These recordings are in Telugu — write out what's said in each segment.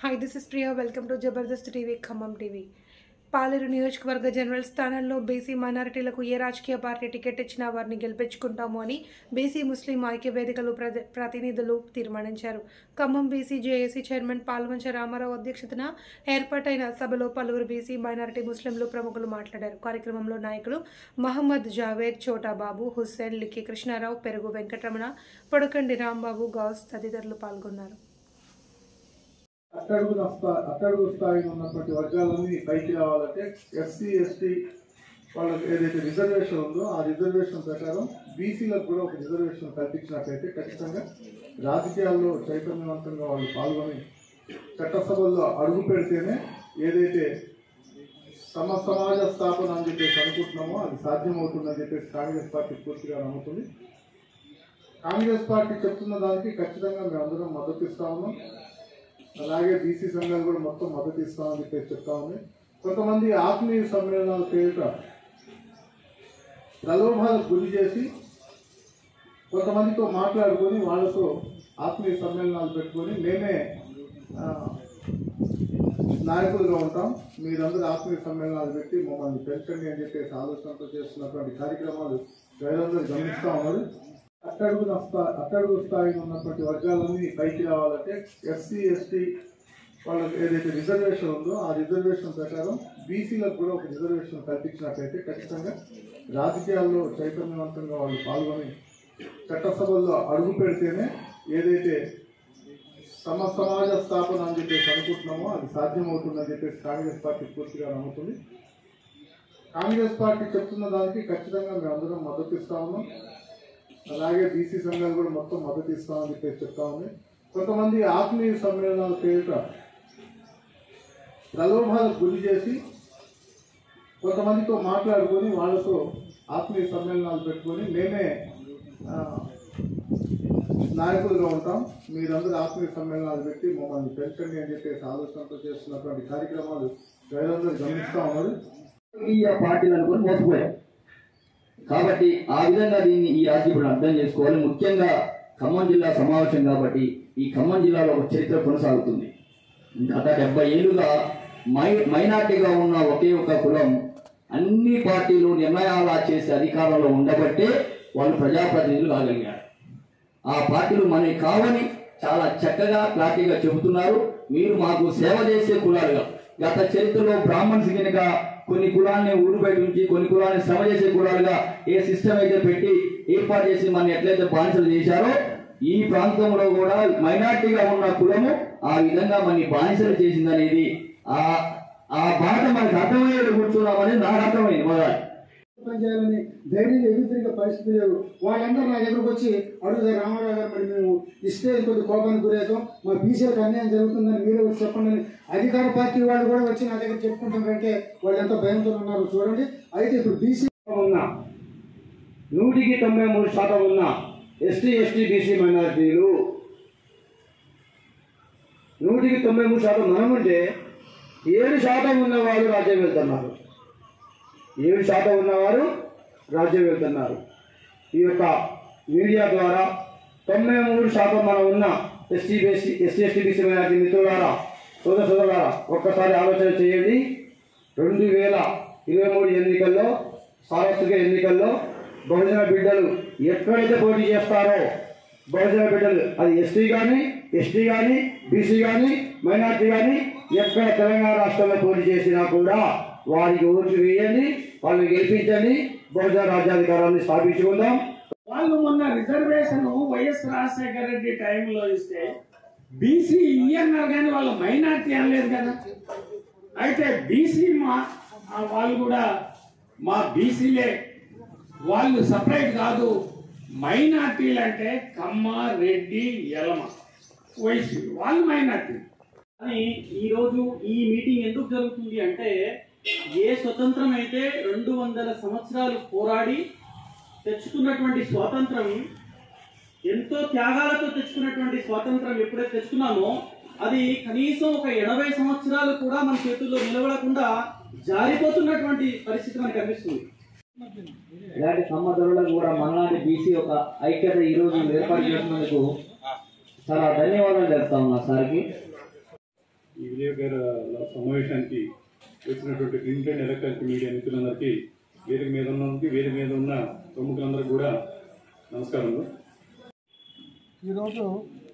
hi this is Priya welcome to Jabardasth TV Khammam TV Paleru నియోజకవర్గ జనరల్ స్థానంలో బీసీ మైనారిటీలకు ఏ రాజకీయ పార్టీ టికెట్ ఇచ్చినా వారిని గెలిపించుకుంటాము అని బీసీ ముస్లిం ఐక్య వేదికలు ప్రతి- ప్రతినిధులు తీర్మానించారు Khammam BC JAC chairman Palvancha Ramarao అధ్యక్షతన ఏర్పాటైన సభలో పలువురు బీసీ మైనారిటీ ముస్లింలు ప్రముఖులు మాట్లాడారు కార్యక్రమంలో నాయకులు మహమ్మద్ జావేద్ చోటాబాబు హుస్సేన్ లిక్కి కృష్ణారావు పెరుగు వెంకటరమణ పొడకండి రాంబాబు గౌస్ తదితరులు పాల్గొన్నారు అట్టడుగు స్థా- అట్టడుగు స్థాయిలో ఉన్నటువంటి వర్గాలన్నీ పైకి రావాలంటే ఎస్సీ ఎస్టీ వాళ్ళకి ఏదైతే రిజర్వేషన్ ఉందో ఆ రిజర్వేషన్ ప్రకారం బీసీలకు కూడా ఒక రిజర్వేషన్ కల్పించినట్లయితే ఖచ్చితంగా రాజకీయాల్లో చైతన్యవంతంగా వాళ్ళు పాల్గొని చట్టసభల్లో అడుగు పెడితేనే ఏదైతే సమ సమాజ స్థాపన అని చెప్పేసి అనుకుంటున్నామో అది సాధ్యమవుతుందని చెప్పేసి కాంగ్రెస్ పార్టీ పూర్తిగా నమ్ముతుంది కాంగ్రెస్ పార్టీ చెప్తున్న దానికి ఖచ్చితంగా మేమందరం మద్దతు ఇస్తా ఉన్నాం అలాగే బీసీ సంఘాలు కూడా మొత్తం మద్దతు ఇస్తామని చెప్పేసి చెప్తా ఉంది కొంతమంది ఆత్మీయ సమ్మేళనాల పేరిట ప్రలోభాలకు గురి చేసి కొంతమందితో మాట్లాడుకొని వాళ్ళతో ఆత్మీయ సమ్మేళనాలు పెట్టుకొని మేమే ఆ, నాయకులుగా ఉంటాం మీరందరూ ఆత్మీయ సమ్మేళనాలు పెట్టి మమ్మల్ని పెంచండి అని చెప్పేసి ఆలోచనతో చేస్తున్నటువంటి కార్యక్రమాలు ప్రజలందరూ గమనిస్తూ ఉన్నారు అట్టడుగు స్థా- అట్టడుగు స్థాయిలో ఉన్నటువంటి వర్గాలన్నీ పైకి రావాలంటే ఎస్సీ ఎస్టీ వాళ్ళకి ఏదైతే రిజర్వేషన్ ఉందో ఆ రిజర్వేషన్ ప్రకారం బీసీలకు కూడా ఒక రిజర్వేషన్ కల్పించినట్లయితే ఖచ్చితంగా రాజకీయాల్లో చైతన్యవంతంగా వాళ్ళు పాల్గొని చట్టసభల్లో అడుగు పెడితేనే ఏదైతే సమ సమాజ స్థాపన అని చెప్పేసి అనుకుంటున్నామో అది సాధ్యమవుతుందని చెప్పేసి కాంగ్రెస్ పార్టీ పూర్తిగా నమ్ముతుంది కాంగ్రెస్ పార్టీ చెప్తున్న దానికి ఖచ్చితంగా మేమందరం మద్దతు ఇస్తా ఉన్నాం అలాగే బీసీ సంఘాలు కూడా మొత్తం మద్దతు ఇస్తామని చెప్పేసి చెప్తా ఉంది కొంతమంది ఆత్మీయ సమ్మేళనాల పేరిట ప్రలోభాలకు గురి చేసి కొంతమందితో మాట్లాడుకొని వాళ్ళతో ఆత్మీయ సమ్మేళనాలు పెట్టుకొని మేమే ఆ, నాయకులుగా ఉంటాం మీరందరూ ఆత్మీయ సమ్మేళనాలు పెట్టి మమ్మల్ని పెంచండి అని చెప్పేసి ఆలోచనతో చేస్తున్నటువంటి కార్యక్రమాలు ప్రజలందరూ గమనిస్తూ ఉన్నారు రాజకీయ పార్టీలు అనుకుని మోసపోయాం కాబట్టి ఆ విధంగా దీన్ని ఈ రాజకీయ అర్థం చేసుకోవాలి ముఖ్యంగా ఖమ్మం జిల్లా సమావేశం కాబట్టి ఈ ఖమ్మం జిల్లాలో ఒక చరిత్ర కొనసాగుతుంది గత డెబ్బై ఏళ్ళుగా మై మైనార్టీగా ఉన్న ఒకే ఒక కులం అన్ని పార్టీలు నిర్ణయాలు చేసే అధికారంలో ఉండబట్టే వాళ్ళు ప్రజాప్రతినిధులు కాగలిగారు ఆ పార్టీలు మనకి కావని చాలా చక్కగా క్లారిటీగా చెబుతున్నారు మీరు మాకు సేవ చేసే కులాలుగా గత చరిత్రలో బ్రాహ్మణ్స్ కిందగా కొన్ని కులాన్ని ఊరు బయట నుంచి కొన్ని కులాన్ని శ్రమ చేసే కులాలుగా ఏ సిస్టమ్ అయితే పెట్టి ఏర్పాటు చేసి మన ఎట్లయితే బానిసలు చేశారో ఈ ప్రాంతంలో కూడా మైనార్టీగా ఉన్న కులము ఆ విధంగా మన బానిసలు చేసిందనేది ఆ ఆ బాధ మనకు అర్థమయ్యేది కూర్చున్నామని నాకు అర్థమైంది మొదలు పని చేయాలని ధైర్యం ఎదురుతిరిగే పరిస్థితి లేదు వాళ్ళందరూ నా దగ్గరకు వచ్చి అడుగుతారు రామారావు గారు మరి మేము ఇస్తే కొద్ది కోపానికి గురవుతాం మా బీసీలకు అన్యాయం జరుగుతుందని మీరే వచ్చి చెప్పండి అని అధికార పార్టీ వాళ్ళు కూడా వచ్చి నా దగ్గర చెప్పుకుంటారంటే వాళ్ళు ఎంత భయంతో ఉన్నారు చూడండి అయితే ఇప్పుడు బీసీ ఉన్న నూటికి తొంభై మూడు శాతం ఉన్న ఎస్టీ ఎస్టీ బీసీ మైనారిటీలు నూటికి తొంభై మూడు శాతం మనం ఉంటే ఏడు శాతం ఉన్నవారు రాజ్యం వెళ్తున్నారు ఏడు శాతం ఉన్నవారు రాజ్యం వెళ్తున్నారు ఈ యొక్క మీడియా ద్వారా తొంభై మూడు శాతం మనం ఉన్న ST BC ST ST BC minority మిత్రులారా సోదర సోదరులారా ఒక్కసారి ఆలోచన చేయండి రెండు వేల ఇరవై మూడు ఎన్నికల్లో సార్వత్రిక ఎన్నికల్లో బహుజన బిడ్డలు ఎక్కడైతే పోటీ చేస్తారో బహుజన బిడ్డలు అది ఎస్టీ కానీ ఎస్టీ కానీ బీసీ కానీ మైనార్టీ కానీ ఎక్కడ తెలంగాణ రాష్ట్రంలో పోటీ చేసినా కూడా వారికి ఓట్లు వేయండి వాళ్ళని గెలిపించండి బహుజన రాజ్యాధికారాన్ని స్థాపించుకుందాం వాళ్ళు మొన్న రిజర్వేషన్ వైఎస్ రాజశేఖర రెడ్డి టైంలో ఇస్తే బీసీ ఇయ్యన్నారు కానీ వాళ్ళు మైనార్టీ అనలేదు కదా అయితే బీసీ మా ఆ వాళ్ళు కూడా మా బీసీలే వాళ్ళు సపరేట్ కాదు మైనార్టీలు అంటే కమ్మ రెడ్డి ఎలమ వైసీ వాళ్ళు మైనార్టీ కానీ ఈరోజు ఈ మీటింగ్ ఎందుకు జరుగుతుంది అంటే ఏ స్వతంత్రం అయితే రెండు వందల సంవత్సరాలు పోరాడి తెచ్చుకున్నటువంటి స్వాతంత్రం ఎంతో త్యాగాలతో తెచ్చుకున్నటువంటి స్వాతంత్రం ఎప్పుడైతే తెచ్చుకున్నామో అది కనీసం ఒక ఎనభై సంవత్సరాలు కూడా మన చేతుల్లో నిలబడకుండా జారిపోతున్నటువంటి పరిస్థితి మనకు కనిపిస్తుంది ఇలాంటి సమ్మధులకు కూడా మనలాంటి బీసీ ఒక ఐక్యత ఈ రోజు ఏర్పాటు చేసినందుకు చాలా ధన్యవాదాలు చెప్తా ఉన్నా సార్కి గారి సమావేశానికి వచ్చినటువంటి ప్రింట్ అండ్ ఎలక్ట్రానిక్ మీడియా మిత్రులందరికీ వేదిక మీద ఉన్నందుకు వేదిక మీద ఉన్న ప్రముఖులందరికీ కూడా నమస్కారములు ఈరోజు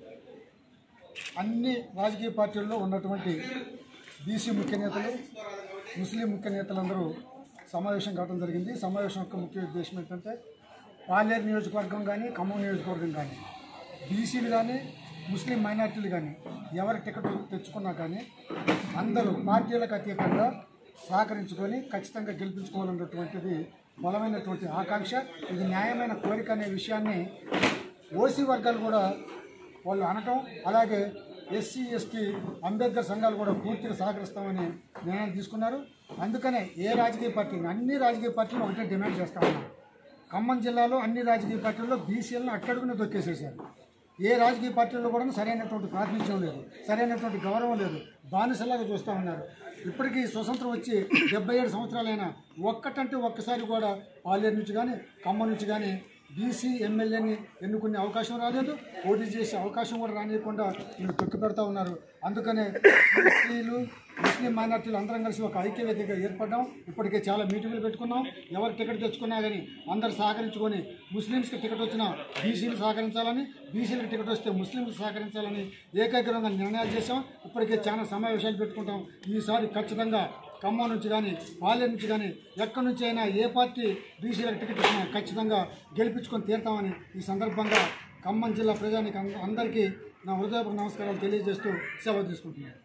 అన్ని రాజకీయ పార్టీల్లో ఉన్నటువంటి బీసీ ముఖ్య నేతలు ముస్లిం ముఖ్య నేతలందరూ సమావేశం కావడం జరిగింది సమావేశం యొక్క ముఖ్య ఉద్దేశం ఏంటంటే పాలేరు నియోజకవర్గం కానీ ఖమ్మం నియోజకవర్గం కానీ బీసీలు కానీ ముస్లిం మైనార్టీలు కానీ ఎవరి టికెట్ తెచ్చుకున్నా కానీ అందరూ పార్టీలకు అతీతంగా సహకరించుకొని ఖచ్చితంగా గెలిపించుకోవాలన్నటువంటిది బలమైనటువంటి ఆకాంక్ష ఇది న్యాయమైన కోరిక అనే విషయాన్ని ఓసీ వర్గాలు కూడా వాళ్ళు అనటం అలాగే ఎస్సీ ఎస్టీ అంబేద్కర్ సంఘాలు కూడా పూర్తిగా సహకరిస్తామని నిర్ణయం తీసుకున్నారు అందుకనే ఏ రాజకీయ పార్టీ అన్ని రాజకీయ పార్టీలు ఒకటే డిమాండ్ చేస్తా ఉన్నాం ఖమ్మం జిల్లాలో అన్ని రాజకీయ పార్టీల్లో బీసీలను అట్టడుగునే దొక్కేసేసారు ఏ రాజకీయ పార్టీల్లో కూడా సరైనటువంటి ప్రాతినిధ్యం లేదు సరైనటువంటి గౌరవం లేదు బానిసలాగా చూస్తూ ఉన్నారు ఇప్పటికీ స్వతంత్రం వచ్చి డెబ్బై ఏడు సంవత్సరాలైనా ఒక్కటంటే ఒక్కసారి కూడా పాలేరు నుంచి కానీ ఖమ్మం నుంచి కానీ బీసీ ఎమ్మెల్యేని ఎన్నుకునే అవకాశం రాలేదు పోటీ చేసే అవకాశం కూడా రానియకుండా వీళ్ళు తొక్కి పెడతా ఉన్నారు అందుకనే బీసీలు ముస్లిం మైనార్టీలు అందరం కలిసి ఒక ఐక్యవేదికగా ఏర్పడ్డాం ఇప్పటికే చాలా మీటింగులు పెట్టుకున్నాం ఎవరు టికెట్ తెచ్చుకున్నా కానీ అందరు సహకరించుకొని ముస్లిమ్స్కి టికెట్ వచ్చినా బీసీలు సహకరించాలని బీసీలకు టికెట్ వస్తే ముస్లింలకు సహకరించాలని ఏకగ్రంగా నిర్ణయాలు చేశాం ఇప్పటికే చాలా సమావేశాలు పెట్టుకుంటాం ఈసారి ఖచ్చితంగా ఖమ్మం నుంచి కానీ పాలేరు నుంచి కానీ ఎక్కడి నుంచి అయినా ఏ పార్టీ బీసీలకు టికెట్ ఇచ్చినా ఖచ్చితంగా గెలిపించుకొని తీరుతామని ఈ సందర్భంగా ఖమ్మం జిల్లా ప్రజానికి అందరికీ నా హృదయపూర్వక నమస్కారాలు తెలియజేస్తూ సెలవు తీసుకుంటున్నాను